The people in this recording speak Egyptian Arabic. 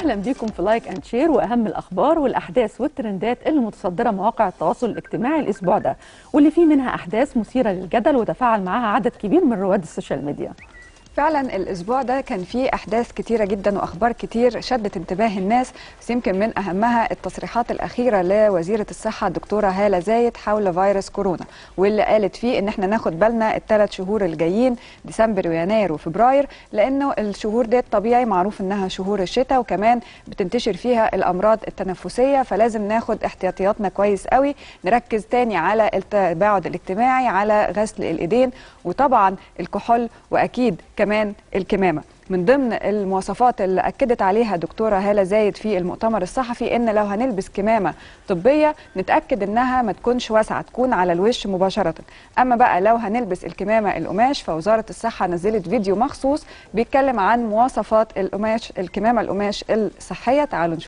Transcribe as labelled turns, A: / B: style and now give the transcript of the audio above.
A: اهلا بيكم في لايك اند شير واهم الاخبار والاحداث والترندات اللي متصدره مواقع التواصل الاجتماعي الاسبوع ده واللي فيه منها احداث مثيره للجدل وتفاعل معاها عدد كبير من رواد السوشيال ميديا
B: فعلا الاسبوع ده كان فيه احداث كتيره جدا واخبار كتير شدت انتباه الناس بس يمكن من اهمها التصريحات الاخيره لوزيره الصحه الدكتوره هاله زايد حول فيروس كورونا واللي قالت فيه ان احنا ناخد بالنا الثلاث شهور الجايين ديسمبر ويناير وفبراير لانه الشهور دي طبيعي معروف انها شهور الشتاء وكمان بتنتشر فيها الامراض التنفسيه فلازم ناخد احتياطياتنا كويس قوي نركز تاني على التباعد الاجتماعي على غسل الايدين وطبعا الكحول واكيد كمان الكمامه من ضمن المواصفات اللي اكدت عليها دكتوره هاله زايد في المؤتمر الصحفي ان لو هنلبس كمامه طبيه نتاكد انها ما تكونش واسعه تكون على الوش مباشره اما بقى لو هنلبس الكمامه القماش فوزاره الصحه نزلت فيديو مخصوص بيتكلم عن مواصفات القماش الكمامه القماش الصحيه تعالوا نشوف